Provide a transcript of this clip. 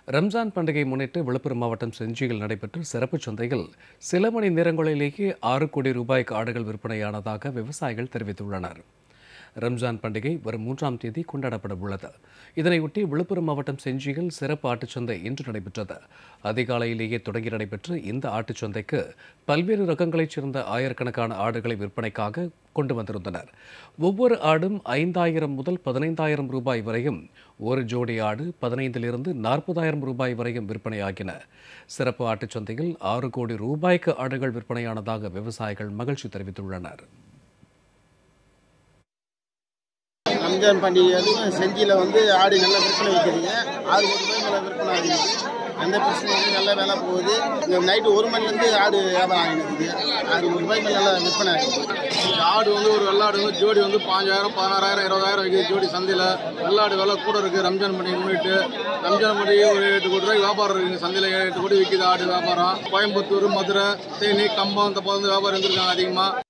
ரம்ஜான் பண்டிகை முன்னிட்டு விழுப்புரம் மாவட்டம் செஞ்சியில் நடைபெற்ற சிறப்பு சந்தையில் சில மணி நேரங்களிலேயே ஆறு கோடி ரூபாய்க்கு ஆடுகள் விற்பனையானதாக விவசாயிகள் தெரிவித்துள்ளனர் ரம்ஜான் பண்டிகை வரும் மூன்றாம் தேதி கொண்டாடப்பட உள்ளது இதனையொட்டி விழுப்புரம் மாவட்டம் செஞ்சியில் சிறப்பு ஆட்டுச்சந்தை இன்று நடைபெற்றது அதிகாலையிலேயே தொடங்கி நடைபெற்ற இந்த ஆட்டுச்சந்தைக்கு பல்வேறு ரகங்களைச் சேர்ந்த ஆயிரக்கணக்கான ஆடுகளை விற்பனைக்காக கொண்டு வந்திருந்தனர் ஒவ்வொரு ஆடும் ஐந்தாயிரம் முதல் பதினைந்தாயிரம் ரூபாய் வரையும் ஒரு ஜோடி ஆடு பதினைந்திலிருந்து நாற்பதாயிரம் ரூபாய் வரையும் விற்பனையாகின சிறப்பு ஆட்டுச்சந்தையில் ஆறு கோடி ரூபாய்க்கு ஆடுகள் விற்பனையானதாக விவசாயிகள் மகிழ்ச்சி தெரிவித்துள்ளனர் ரம்ஜான் பண்டிகை அதுவும் செஞ்சியில் வந்து ஆடு நல்லா விற்பனை வைக்கிறீங்க ஆறு கோடி ரூபாய் மேலே விற்பனை ஆகுது எந்த பிரச்சனையும் இல்லை, நல்ல வேலை போகுது இங்கே நைட்டு ஒரு மணிலேருந்து ஆடு வியாபாரம் ஆகிடுது ஆறு கோடி ரூபாய் மேலே நல்லா விற்பனை ஆகுது இந்த ஆடு வந்து ஒரு வெள்ளாடு வந்து ஜோடி வந்து பாஞ்சாயிரம் பதினாறாயிரம் இருபதாயிரம் விற்கிது ஜோடி சந்தையில் வெள்ளாடு விலை கூட இருக்குது ரம்ஜான் பண்டிகை முன்னிட்டு ரம்ஜான் பண்டிகை ஒரு எட்டு கோடி ரூபாய் வியாபாரம் இருக்குது சந்தையில் ஏழு எட்டு கோடி விற்கிது ஆடு வியாபாரம் கோயம்புத்தூர் மதுரை தேனி கம்பம் இந்த பக்கம் வந்து வியாபாரம் இருந்திருக்காங்க அதிகமாக